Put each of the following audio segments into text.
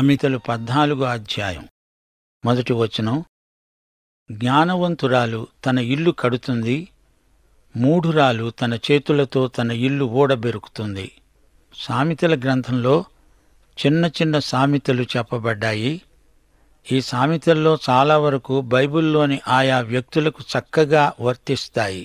సామెతలు పద్నాలుగో అధ్యాయం మొదటి వచనం జ్ఞానవంతురాలు తన ఇల్లు కడుతుంది మూఢురాలు తన చేతులతో తన ఇల్లు ఊడబెరుకుతుంది సామెతల గ్రంథంలో చిన్న చిన్న సామెతలు చెప్పబడ్డాయి ఈ సామెతల్లో చాలా వరకు బైబిల్లోని ఆయా వ్యక్తులకు చక్కగా వర్తిస్తాయి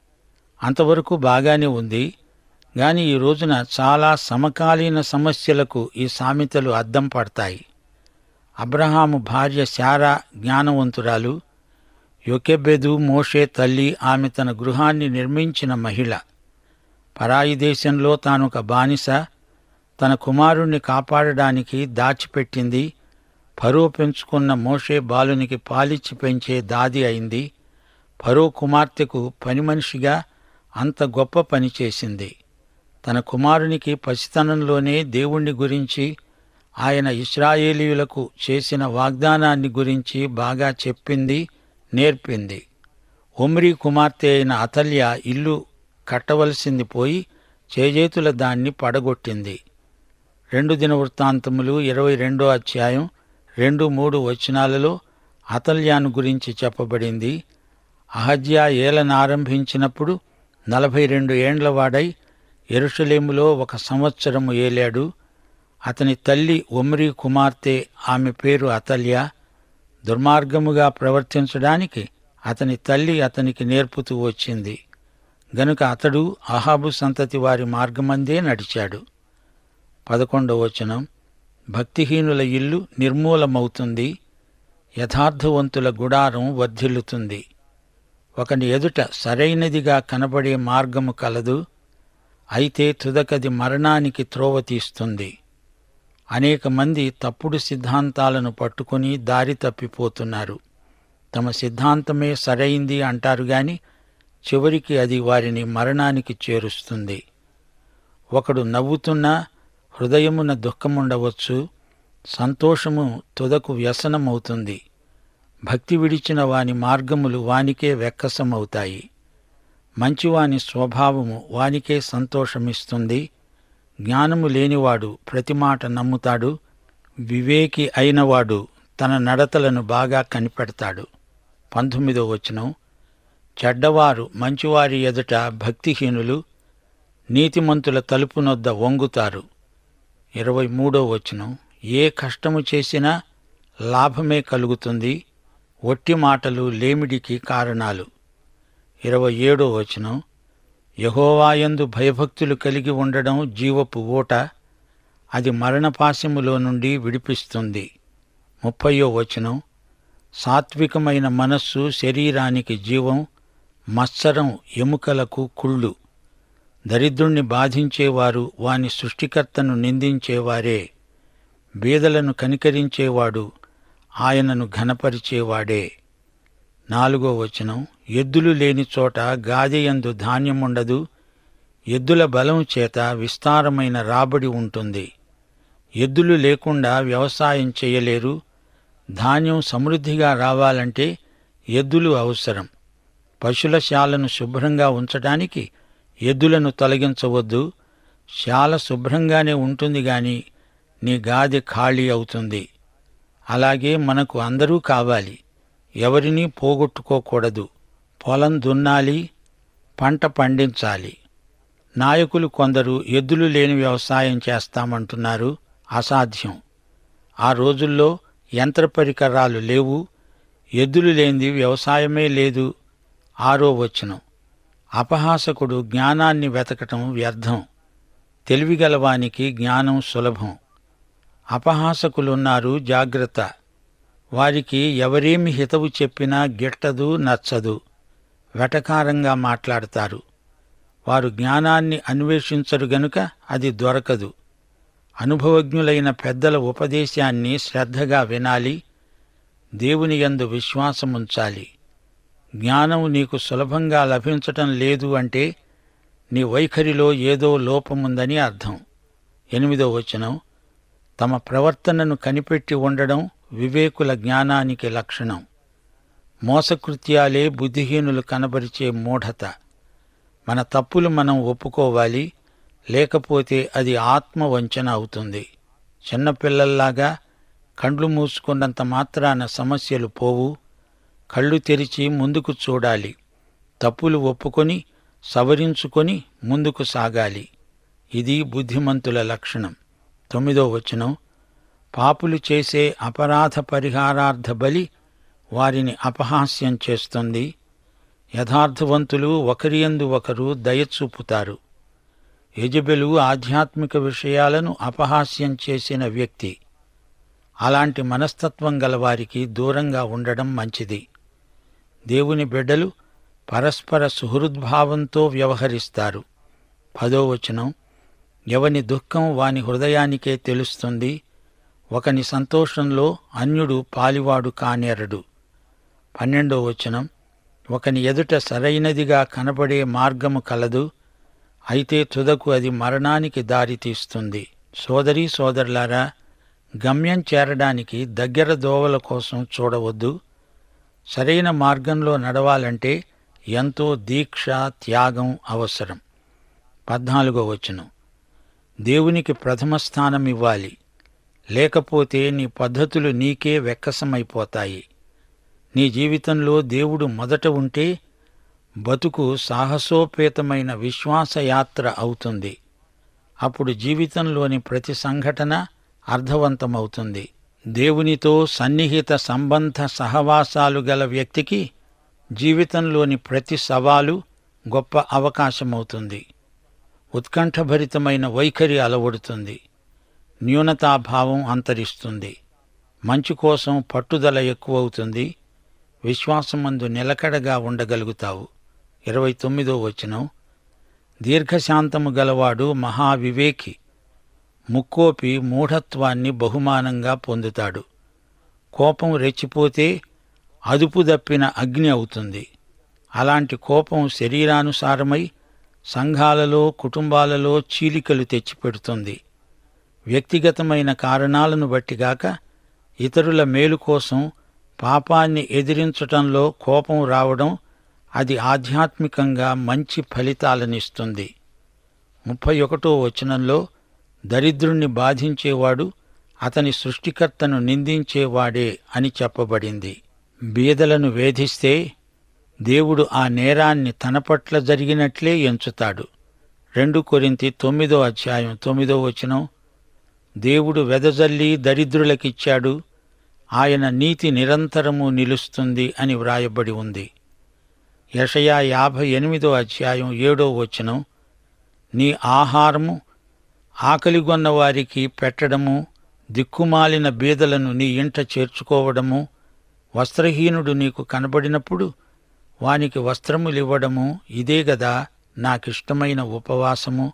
అంతవరకు బాగానే ఉంది గాని ఈ రోజున చాలా సమకాలీన సమస్యలకు ఈ సామెతలు అద్దం పడతాయి అబ్రహాము భార్య శారా జ్ఞానవంతురాలు యొకెబెదు మోషే తల్లి ఆమె తన గృహాన్ని నిర్మించిన మహిళ పరాయి దేశంలో తానొక బానిస తన కుమారుణ్ణి కాపాడడానికి దాచిపెట్టింది ఫరో పెంచుకున్న మోషే బాలునికి పాలిచ్చి పెంచే దాది అయింది ఫరో కుమార్తెకు పని మనిషిగా అంత గొప్ప పని చేసింది తన కుమారునికి పసితనంలోనే దేవుణ్ణి గురించి ఆయన ఇస్రాయేలీయులకు చేసిన వాగ్దానాన్ని గురించి బాగా చెప్పింది నేర్పింది ఒమ్రీ కుమార్తె అయిన అతల్య ఇల్లు కట్టవలసింది పోయి చేజేతుల దాన్ని పడగొట్టింది రెండు దిన వృత్తాంతములు ఇరవై రెండో అధ్యాయం రెండు మూడు వచనాలలో అతల్యాను గురించి చెప్పబడింది అహజ్యా ఏలనారంభించినప్పుడు నలభై రెండు ఏండ్లవాడై ఎరుషలేములో ఒక సంవత్సరము ఏలాడు అతని తల్లి ఒమ్రీ కుమార్తె ఆమె పేరు అతల్య దుర్మార్గముగా ప్రవర్తించడానికి అతని తల్లి అతనికి నేర్పుతూ వచ్చింది గనుక అతడు అహాబు సంతతి వారి మార్గమందే నడిచాడు పదకొండవ వచనం భక్తిహీనుల ఇల్లు నిర్మూలమవుతుంది యథార్థవంతుల గుడారం వర్ధిల్లుతుంది ఒకని ఎదుట సరైనదిగా కనబడే మార్గము కలదు అయితే తుదకది మరణానికి త్రోవ తీస్తుంది అనేక మంది తప్పుడు సిద్ధాంతాలను పట్టుకుని దారి తప్పిపోతున్నారు తమ సిద్ధాంతమే సరైంది అంటారు గాని చివరికి అది వారిని మరణానికి చేరుస్తుంది ఒకడు నవ్వుతున్నా హృదయమున దుఃఖముండవచ్చు సంతోషము తుదకు వ్యసనమవుతుంది భక్తి విడిచిన వాని మార్గములు వానికే వెక్కసమవుతాయి మంచివాని స్వభావము వానికే సంతోషమిస్తుంది జ్ఞానము లేనివాడు ప్రతి మాట నమ్ముతాడు వివేకి అయినవాడు తన నడతలను బాగా కనిపెడతాడు పంతొమ్మిదో వచనం చెడ్డవారు మంచివారి ఎదుట భక్తిహీనులు నీతిమంతుల తలుపునొద్ద వంగుతారు ఇరవై మూడో వచనం ఏ కష్టము చేసినా లాభమే కలుగుతుంది ఒట్టి మాటలు లేమిడికి కారణాలు ఇరవై ఏడో వచనం యహోవాయందు భయభక్తులు కలిగి ఉండడం జీవపు ఊట అది మరణపాశములో నుండి విడిపిస్తుంది ముప్పయో వచనం సాత్వికమైన మనస్సు శరీరానికి జీవం మత్సరం ఎముకలకు కుళ్ళు దరిద్రుణ్ణి బాధించేవారు వాని సృష్టికర్తను నిందించేవారే బీదలను కనికరించేవాడు ఆయనను ఘనపరిచేవాడే నాలుగో వచనం ఎద్దులు లేని చోట గాదెయందు ధాన్యముండదు ఎద్దుల బలం చేత విస్తారమైన రాబడి ఉంటుంది ఎద్దులు లేకుండా వ్యవసాయం చేయలేరు ధాన్యం సమృద్ధిగా రావాలంటే ఎద్దులు అవసరం పశుల శాలను శుభ్రంగా ఉంచడానికి ఎద్దులను తొలగించవద్దు శాల శుభ్రంగానే ఉంటుంది గాని నీ గాదె ఖాళీ అవుతుంది అలాగే మనకు అందరూ కావాలి ఎవరినీ పోగొట్టుకోకూడదు పొలం దున్నాలి పంట పండించాలి నాయకులు కొందరు ఎద్దులు లేని వ్యవసాయం చేస్తామంటున్నారు అసాధ్యం ఆ రోజుల్లో యంత్ర పరికరాలు లేవు ఎద్దులు లేనిది వ్యవసాయమే లేదు ఆరో వచనం అపహాసకుడు జ్ఞానాన్ని వెతకటం వ్యర్థం తెలివిగలవానికి జ్ఞానం సులభం అపహాసకులున్నారు జాగ్రత్త వారికి ఎవరేమి హితవు చెప్పినా గిట్టదు నచ్చదు వెటకారంగా మాట్లాడతారు వారు జ్ఞానాన్ని అన్వేషించరు గనుక అది దొరకదు అనుభవజ్ఞులైన పెద్దల ఉపదేశాన్ని శ్రద్ధగా వినాలి దేవుని యందు విశ్వాసముంచాలి జ్ఞానం నీకు సులభంగా లభించటం లేదు అంటే నీ వైఖరిలో ఏదో లోపముందని అర్థం ఎనిమిదో వచనం తమ ప్రవర్తనను కనిపెట్టి ఉండడం వివేకుల జ్ఞానానికి లక్షణం మోసకృత్యాలే బుద్ధిహీనులు కనబరిచే మూఢత మన తప్పులు మనం ఒప్పుకోవాలి లేకపోతే అది ఆత్మవంచన అవుతుంది చిన్నపిల్లల్లాగా కండ్లు మూసుకున్నంత మాత్రాన సమస్యలు పోవు కళ్ళు తెరిచి ముందుకు చూడాలి తప్పులు ఒప్పుకొని సవరించుకొని ముందుకు సాగాలి ఇది బుద్ధిమంతుల లక్షణం తొమ్మిదో వచనం పాపులు చేసే అపరాధ పరిహారార్థ బలి వారిని అపహాస్యం చేస్తుంది యథార్థవంతులు ఒకరియందు ఒకరు దయచూపుతారు యజబెలు ఆధ్యాత్మిక విషయాలను అపహాస్యం చేసిన వ్యక్తి అలాంటి మనస్తత్వం గలవారికి దూరంగా ఉండడం మంచిది దేవుని బిడ్డలు పరస్పర సుహృద్భావంతో వ్యవహరిస్తారు పదో వచనం ఎవని దుఃఖం వాని హృదయానికే తెలుస్తుంది ఒకని సంతోషంలో అన్యుడు పాలివాడు కానేరడు పన్నెండో వచనం ఒకని ఎదుట సరైనదిగా కనబడే మార్గము కలదు అయితే తుదకు అది మరణానికి దారి తీస్తుంది సోదరీ సోదరులారా గమ్యం చేరడానికి దగ్గర దోవల కోసం చూడవద్దు సరైన మార్గంలో నడవాలంటే ఎంతో దీక్ష త్యాగం అవసరం పద్నాలుగో వచనం దేవునికి ప్రథమ స్థానం ఇవ్వాలి లేకపోతే నీ పద్ధతులు నీకే వెక్కసమైపోతాయి నీ జీవితంలో దేవుడు మొదట ఉంటే బతుకు సాహసోపేతమైన విశ్వాసయాత్ర అవుతుంది అప్పుడు జీవితంలోని ప్రతి సంఘటన అర్థవంతమవుతుంది దేవునితో సన్నిహిత సంబంధ సహవాసాలు గల వ్యక్తికి జీవితంలోని ప్రతి సవాలు గొప్ప అవకాశమవుతుంది ఉత్కంఠభరితమైన వైఖరి అలవడుతుంది న్యూనతాభావం అంతరిస్తుంది మంచి కోసం పట్టుదల ఎక్కువవుతుంది విశ్వాసమందు నిలకడగా ఉండగలుగుతావు ఇరవై తొమ్మిదో వచనం దీర్ఘశాంతము గలవాడు మహావివేకి ముక్కోపి మూఢత్వాన్ని బహుమానంగా పొందుతాడు కోపం రెచ్చిపోతే అదుపు దప్పిన అగ్ని అవుతుంది అలాంటి కోపం శరీరానుసారమై సంఘాలలో కుటుంబాలలో చీలికలు తెచ్చిపెడుతుంది వ్యక్తిగతమైన కారణాలను బట్టిగాక ఇతరుల మేలు కోసం పాపాన్ని ఎదిరించటంలో కోపం రావడం అది ఆధ్యాత్మికంగా మంచి ఫలితాలనిస్తుంది ముప్పై ఒకటో వచనంలో దరిద్రుణ్ణి బాధించేవాడు అతని సృష్టికర్తను నిందించేవాడే అని చెప్పబడింది బీదలను వేధిస్తే దేవుడు ఆ నేరాన్ని తన పట్ల జరిగినట్లే ఎంచుతాడు రెండు కొరింతి తొమ్మిదో అధ్యాయం తొమ్మిదో వచనం దేవుడు వెదజల్లి దరిద్రులకిచ్చాడు ఆయన నీతి నిరంతరము నిలుస్తుంది అని వ్రాయబడి ఉంది యషయా యాభై ఎనిమిదో అధ్యాయం ఏడో వచనం నీ ఆహారము ఆకలిగొన్న వారికి పెట్టడము దిక్కుమాలిన బీదలను నీ ఇంట చేర్చుకోవడము వస్త్రహీనుడు నీకు కనబడినప్పుడు వానికి వస్త్రములివ్వడము ఇదే గదా నాకిష్టమైన ఉపవాసము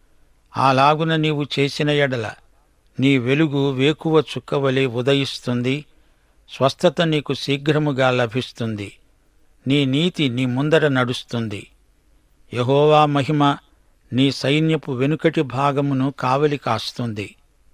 అలాగున నీవు చేసిన ఎడల నీ వెలుగు వేకువ చుక్కవలే ఉదయిస్తుంది స్వస్థత నీకు శీఘ్రముగా లభిస్తుంది నీ నీతి నీ ముందర నడుస్తుంది యహోవా మహిమ నీ సైన్యపు వెనుకటి భాగమును కావలి కాస్తుంది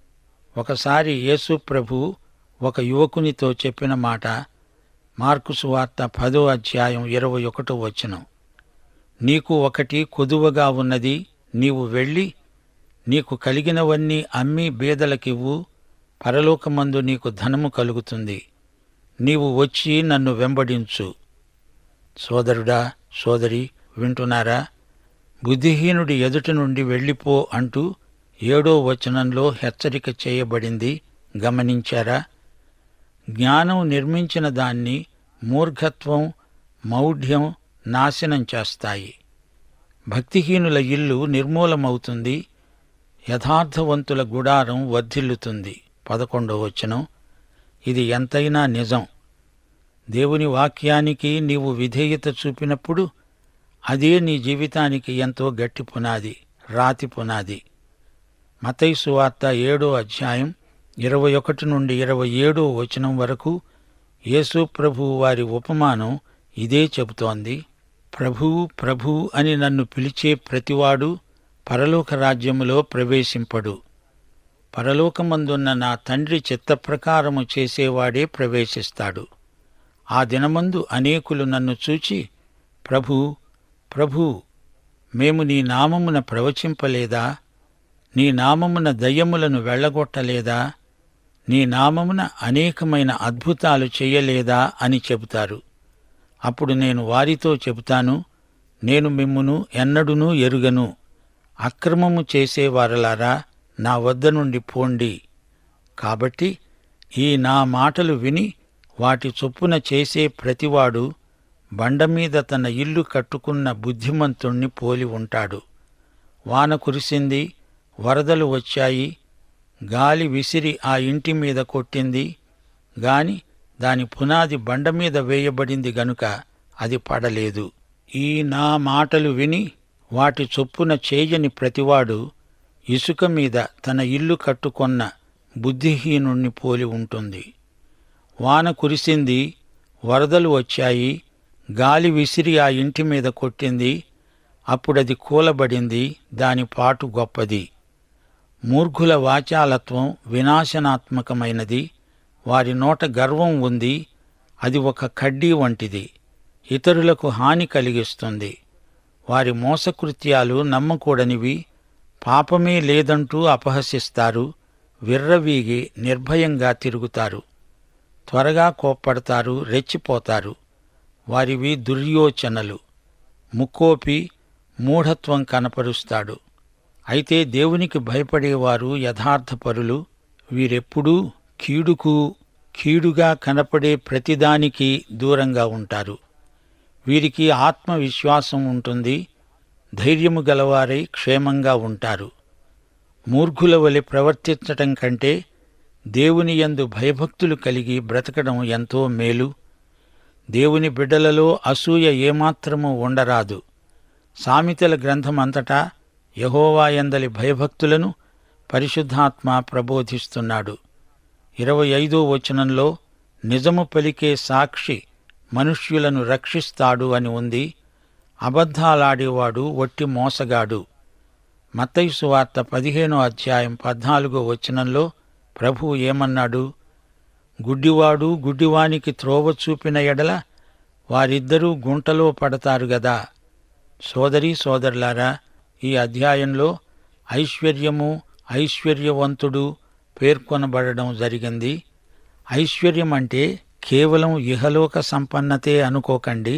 ఒకసారి యేసు ప్రభు ఒక యువకునితో చెప్పిన మాట మార్కు సువార్త పదో అధ్యాయం ఇరవై ఒకటో వచనం నీకు ఒకటి కొదువగా ఉన్నది నీవు వెళ్ళి నీకు కలిగినవన్నీ అమ్మి బీదలకివ్వు పరలోకమందు నీకు ధనము కలుగుతుంది నీవు వచ్చి నన్ను వెంబడించు సోదరుడా సోదరి వింటున్నారా బుద్ధిహీనుడి ఎదుట నుండి వెళ్ళిపో అంటూ ఏడో వచనంలో హెచ్చరిక చేయబడింది గమనించారా జ్ఞానం నిర్మించిన దాన్ని మూర్ఘత్వం మౌఢ్యం నాశనం చేస్తాయి భక్తిహీనుల ఇల్లు నిర్మూలమవుతుంది యథార్థవంతుల గుడారం వర్ధిల్లుతుంది పదకొండవ వచనం ఇది ఎంతైనా నిజం దేవుని వాక్యానికి నీవు విధేయత చూపినప్పుడు అదే నీ జీవితానికి ఎంతో గట్టి పునాది రాతి పునాది మతైసు వార్త ఏడో అధ్యాయం ఇరవై ఒకటి నుండి ఇరవై ఏడో వచనం వరకు యేసు ప్రభు వారి ఉపమానం ఇదే చెబుతోంది ప్రభువు ప్రభు అని నన్ను పిలిచే ప్రతివాడు పరలోక రాజ్యములో ప్రవేశింపడు పరలోకమందున్న నా తండ్రి చిత్తప్రకారము చేసేవాడే ప్రవేశిస్తాడు ఆ దినమందు అనేకులు నన్ను చూచి ప్రభు ప్రభు మేము నీ నామమున ప్రవచింపలేదా నీ నామమున దయ్యములను వెళ్ళగొట్టలేదా నీ నామమున అనేకమైన అద్భుతాలు చెయ్యలేదా అని చెబుతారు అప్పుడు నేను వారితో చెబుతాను నేను మిమ్మును ఎన్నడునూ ఎరుగను అక్రమము చేసేవారలారా నా వద్ద నుండి పోండి కాబట్టి ఈ నా మాటలు విని వాటి చొప్పున చేసే ప్రతివాడు బండమీద తన ఇల్లు కట్టుకున్న బుద్ధిమంతుణ్ణి పోలి ఉంటాడు వాన కురిసింది వరదలు వచ్చాయి గాలి విసిరి ఆ ఇంటి మీద కొట్టింది గాని దాని పునాది బండ మీద వేయబడింది గనుక అది పడలేదు ఈ నా మాటలు విని వాటి చొప్పున చేయని ప్రతివాడు ఇసుక మీద తన ఇల్లు కట్టుకొన్న బుద్ధిహీనుణ్ణి పోలి ఉంటుంది వాన కురిసింది వరదలు వచ్చాయి గాలి విసిరి ఆ ఇంటి మీద కొట్టింది అప్పుడది కూలబడింది దాని పాటు గొప్పది మూర్ఖుల వాచాలత్వం వినాశనాత్మకమైనది వారి నోట గర్వం ఉంది అది ఒక కడ్డీ వంటిది ఇతరులకు హాని కలిగిస్తుంది వారి మోసకృత్యాలు నమ్మకూడనివి పాపమే లేదంటూ అపహసిస్తారు విర్రవీగి నిర్భయంగా తిరుగుతారు త్వరగా కోప్పడతారు రెచ్చిపోతారు వారివి దుర్యోచనలు ముక్కోపి మూఢత్వం కనపరుస్తాడు అయితే దేవునికి భయపడేవారు యథార్థపరులు వీరెప్పుడూ కీడుకు కీడుగా కనపడే ప్రతిదానికి దూరంగా ఉంటారు వీరికి ఆత్మవిశ్వాసం ఉంటుంది ధైర్యము గలవారై క్షేమంగా ఉంటారు మూర్ఖుల వలె ప్రవర్తించటం కంటే దేవుని యందు భయభక్తులు కలిగి బ్రతకడం ఎంతో మేలు దేవుని బిడ్డలలో అసూయ ఏమాత్రమూ ఉండరాదు సామెతల గ్రంథం అంతటా యహోవాయందలి భయభక్తులను పరిశుద్ధాత్మ ప్రబోధిస్తున్నాడు ఇరవై ఐదో వచనంలో నిజము పలికే సాక్షి మనుష్యులను రక్షిస్తాడు అని ఉంది అబద్ధాలాడేవాడు వట్టి మోసగాడు మత్తయి వార్త పదిహేనో అధ్యాయం పద్నాలుగో వచనంలో ప్రభు ఏమన్నాడు గుడ్డివాడు గుడ్డివానికి త్రోవ చూపిన ఎడల వారిద్దరూ గుంటలో పడతారు గదా సోదరీ సోదరులారా ఈ అధ్యాయంలో ఐశ్వర్యము ఐశ్వర్యవంతుడు పేర్కొనబడడం జరిగింది ఐశ్వర్యం అంటే కేవలం ఇహలోక సంపన్నతే అనుకోకండి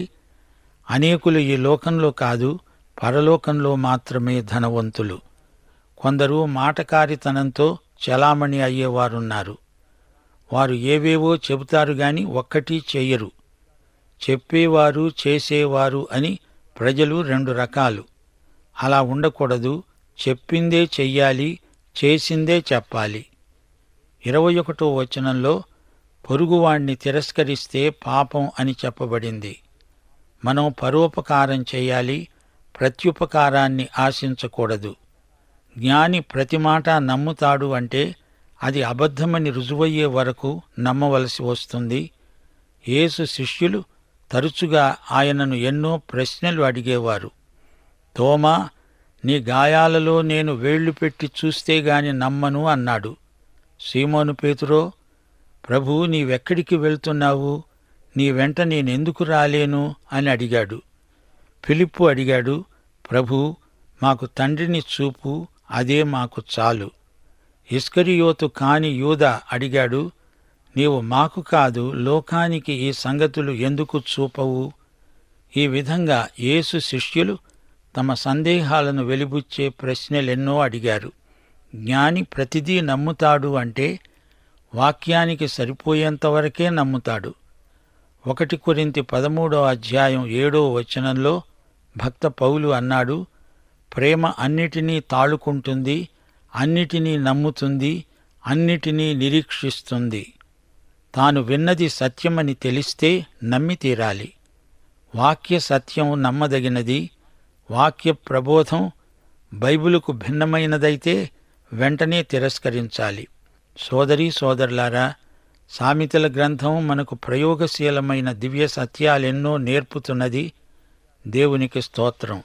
అనేకులు ఈ లోకంలో కాదు పరలోకంలో మాత్రమే ధనవంతులు కొందరు మాటకారితనంతో చలామణి అయ్యేవారున్నారు వారు ఏవేవో చెబుతారు గాని ఒక్కటి చెయ్యరు చెప్పేవారు చేసేవారు అని ప్రజలు రెండు రకాలు అలా ఉండకూడదు చెప్పిందే చెయ్యాలి చేసిందే చెప్పాలి ఇరవై ఒకటో వచనంలో పొరుగువాణ్ణి తిరస్కరిస్తే పాపం అని చెప్పబడింది మనం పరోపకారం చేయాలి ప్రత్యుపకారాన్ని ఆశించకూడదు జ్ఞాని ప్రతి మాట నమ్ముతాడు అంటే అది అబద్ధమని రుజువయ్యే వరకు నమ్మవలసి వస్తుంది యేసు శిష్యులు తరచుగా ఆయనను ఎన్నో ప్రశ్నలు అడిగేవారు తోమా నీ గాయాలలో నేను వేళ్లు పెట్టి చూస్తే గాని నమ్మను అన్నాడు సీమోను పేతురో ప్రభు నీవెక్కడికి వెళ్తున్నావు నీ వెంట నేనెందుకు రాలేను అని అడిగాడు ఫిలిప్పు అడిగాడు ప్రభు మాకు తండ్రిని చూపు అదే మాకు చాలు ఇస్కరియోతు కాని యూద అడిగాడు నీవు మాకు కాదు లోకానికి ఈ సంగతులు ఎందుకు చూపవు ఈ విధంగా యేసు శిష్యులు తమ సందేహాలను వెలిబుచ్చే ప్రశ్నలెన్నో అడిగారు జ్ఞాని ప్రతిదీ నమ్ముతాడు అంటే వాక్యానికి సరిపోయేంతవరకే నమ్ముతాడు ఒకటి కొరింతి పదమూడో అధ్యాయం ఏడో వచనంలో భక్త పౌలు అన్నాడు ప్రేమ అన్నిటినీ తాళుకుంటుంది అన్నిటినీ నమ్ముతుంది అన్నిటినీ నిరీక్షిస్తుంది తాను విన్నది సత్యమని తెలిస్తే నమ్మి తీరాలి వాక్య సత్యం నమ్మదగినది వాక్య ప్రబోధం బైబిలుకు భిన్నమైనదైతే వెంటనే తిరస్కరించాలి సోదరీ సోదరులారా సామెతల గ్రంథం మనకు ప్రయోగశీలమైన దివ్య సత్యాలెన్నో నేర్పుతున్నది దేవునికి స్తోత్రం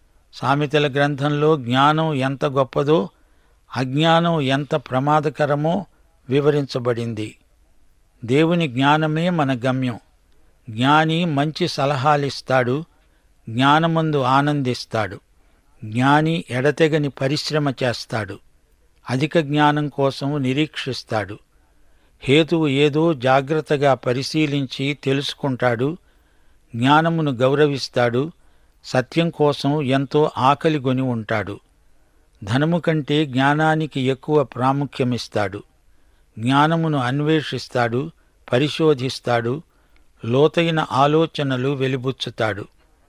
సామెతల గ్రంథంలో జ్ఞానం ఎంత గొప్పదో అజ్ఞానం ఎంత ప్రమాదకరమో వివరించబడింది దేవుని జ్ఞానమే మన గమ్యం జ్ఞాని మంచి సలహాలిస్తాడు జ్ఞానమందు ఆనందిస్తాడు జ్ఞాని ఎడతెగని పరిశ్రమ చేస్తాడు అధిక జ్ఞానం కోసం నిరీక్షిస్తాడు హేతువు ఏదో జాగ్రత్తగా పరిశీలించి తెలుసుకుంటాడు జ్ఞానమును గౌరవిస్తాడు సత్యం కోసం ఎంతో ఆకలిగొని ఉంటాడు ధనము కంటే జ్ఞానానికి ఎక్కువ ప్రాముఖ్యమిస్తాడు జ్ఞానమును అన్వేషిస్తాడు పరిశోధిస్తాడు లోతైన ఆలోచనలు వెలిబుచ్చుతాడు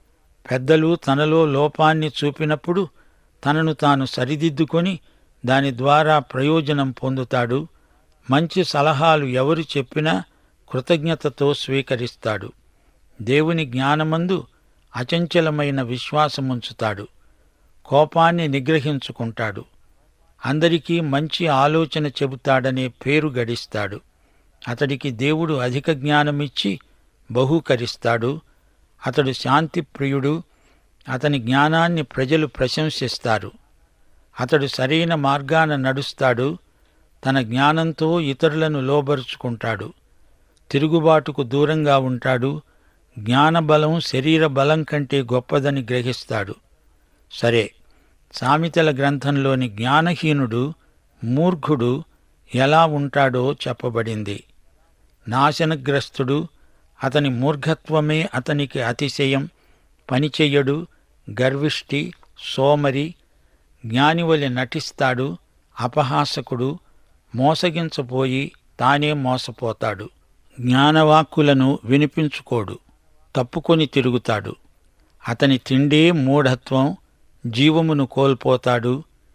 పెద్దలు తనలో లోపాన్ని చూపినప్పుడు తనను తాను సరిదిద్దుకొని దాని ద్వారా ప్రయోజనం పొందుతాడు మంచి సలహాలు ఎవరు చెప్పినా కృతజ్ఞతతో స్వీకరిస్తాడు దేవుని జ్ఞానమందు అచంచలమైన విశ్వాసముంచుతాడు కోపాన్ని నిగ్రహించుకుంటాడు అందరికీ మంచి ఆలోచన చెబుతాడనే పేరు గడిస్తాడు అతడికి దేవుడు అధిక జ్ఞానమిచ్చి బహూకరిస్తాడు అతడు శాంతిప్రియుడు అతని జ్ఞానాన్ని ప్రజలు ప్రశంసిస్తారు అతడు సరైన మార్గాన నడుస్తాడు తన జ్ఞానంతో ఇతరులను లోబరుచుకుంటాడు తిరుగుబాటుకు దూరంగా ఉంటాడు జ్ఞానబలం శరీర బలం కంటే గొప్పదని గ్రహిస్తాడు సరే సామెతల గ్రంథంలోని జ్ఞానహీనుడు మూర్ఖుడు ఎలా ఉంటాడో చెప్పబడింది నాశనగ్రస్తుడు అతని మూర్ఘత్వమే అతనికి అతిశయం పనిచెయ్యడు గర్విష్టి సోమరి జ్ఞానివలి నటిస్తాడు అపహాసకుడు మోసగించపోయి తానే మోసపోతాడు జ్ఞానవాక్కులను వినిపించుకోడు తప్పుకొని తిరుగుతాడు అతని తిండే మూఢత్వం జీవమును కోల్పోతాడు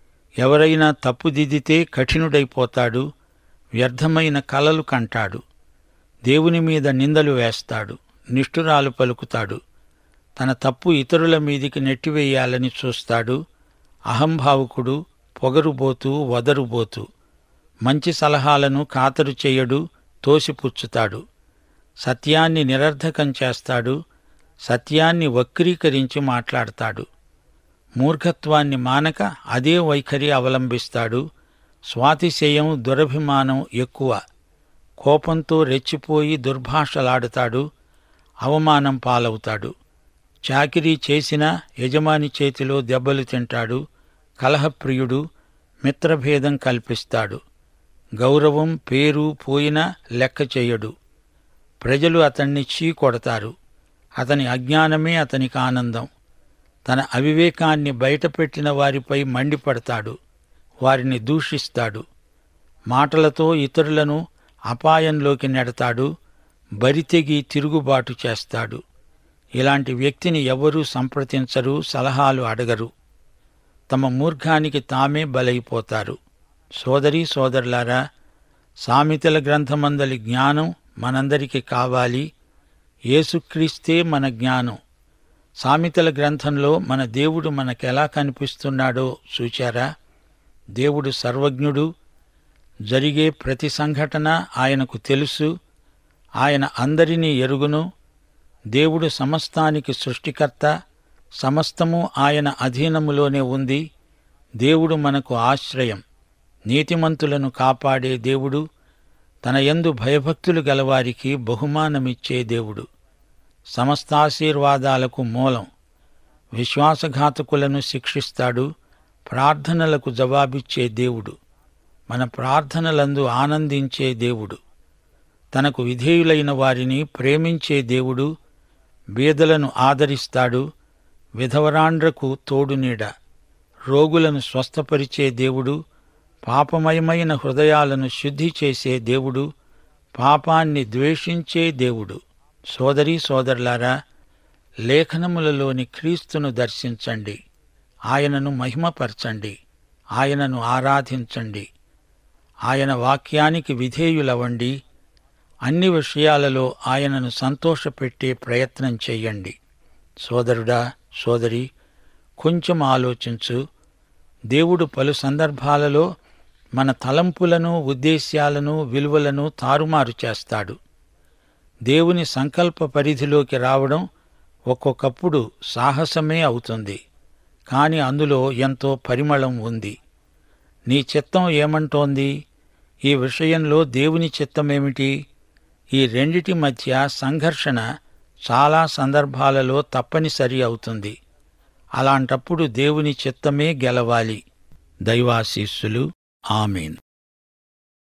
ఎవరైనా తప్పుదిద్దితే కఠినుడైపోతాడు వ్యర్థమైన కలలు కంటాడు దేవుని మీద నిందలు వేస్తాడు నిష్ఠురాలు పలుకుతాడు తన తప్పు ఇతరుల మీదికి నెట్టివేయాలని చూస్తాడు అహంభావుకుడు పొగరుబోతూ వదరుబోతూ మంచి సలహాలను ఖాతరు చేయడు తోసిపుచ్చుతాడు సత్యాన్ని నిరర్ధకం చేస్తాడు సత్యాన్ని వక్రీకరించి మాట్లాడతాడు మూర్ఖత్వాన్ని మానక అదే వైఖరి అవలంబిస్తాడు స్వాతిశయం దురభిమానం ఎక్కువ కోపంతో రెచ్చిపోయి దుర్భాషలాడుతాడు అవమానం పాలవుతాడు చాకిరీ చేసినా యజమాని చేతిలో దెబ్బలు తింటాడు కలహప్రియుడు మిత్రభేదం కల్పిస్తాడు గౌరవం పేరు పోయినా లెక్క చెయ్యడు ప్రజలు అతన్ని చీకొడతారు అతని అజ్ఞానమే అతనికి ఆనందం తన అవివేకాన్ని బయటపెట్టిన వారిపై మండిపడతాడు వారిని దూషిస్తాడు మాటలతో ఇతరులను అపాయంలోకి నెడతాడు బరితెగి తిరుగుబాటు చేస్తాడు ఇలాంటి వ్యక్తిని ఎవరూ సంప్రదించరు సలహాలు అడగరు తమ మూర్ఖానికి తామే బలైపోతారు సోదరీ సోదరులారా సామెతల గ్రంథమందలి జ్ఞానం మనందరికీ కావాలి యేసుక్రీస్తే మన జ్ఞానం సామెతల గ్రంథంలో మన దేవుడు మనకెలా కనిపిస్తున్నాడో చూచారా దేవుడు సర్వజ్ఞుడు జరిగే ప్రతి సంఘటన ఆయనకు తెలుసు ఆయన అందరినీ ఎరుగును దేవుడు సమస్తానికి సృష్టికర్త సమస్తము ఆయన అధీనములోనే ఉంది దేవుడు మనకు ఆశ్రయం నీతిమంతులను కాపాడే దేవుడు తన యందు భయభక్తులు గలవారికి బహుమానమిచ్చే దేవుడు సమస్తాశీర్వాదాలకు మూలం విశ్వాసఘాతకులను శిక్షిస్తాడు ప్రార్థనలకు జవాబిచ్చే దేవుడు మన ప్రార్థనలందు ఆనందించే దేవుడు తనకు విధేయులైన వారిని ప్రేమించే దేవుడు బీదలను ఆదరిస్తాడు విధవరాండ్రకు తోడునీడ రోగులను స్వస్థపరిచే దేవుడు పాపమయమైన హృదయాలను శుద్ధి చేసే దేవుడు పాపాన్ని ద్వేషించే దేవుడు సోదరీ సోదరులారా లేఖనములలోని క్రీస్తును దర్శించండి ఆయనను మహిమపరచండి ఆయనను ఆరాధించండి ఆయన వాక్యానికి విధేయులవండి అన్ని విషయాలలో ఆయనను సంతోషపెట్టే ప్రయత్నం చెయ్యండి సోదరుడా సోదరి కొంచెం ఆలోచించు దేవుడు పలు సందర్భాలలో మన తలంపులను ఉద్దేశ్యాలను విలువలను తారుమారు చేస్తాడు దేవుని సంకల్ప పరిధిలోకి రావడం ఒక్కొక్కప్పుడు సాహసమే అవుతుంది కాని అందులో ఎంతో పరిమళం ఉంది నీ చిత్తం ఏమంటోంది ఈ విషయంలో దేవుని చిత్తమేమిటి ఈ రెండిటి మధ్య సంఘర్షణ చాలా సందర్భాలలో తప్పనిసరి అవుతుంది అలాంటప్పుడు దేవుని చిత్తమే గెలవాలి దైవాశీస్సులు ఆమెన్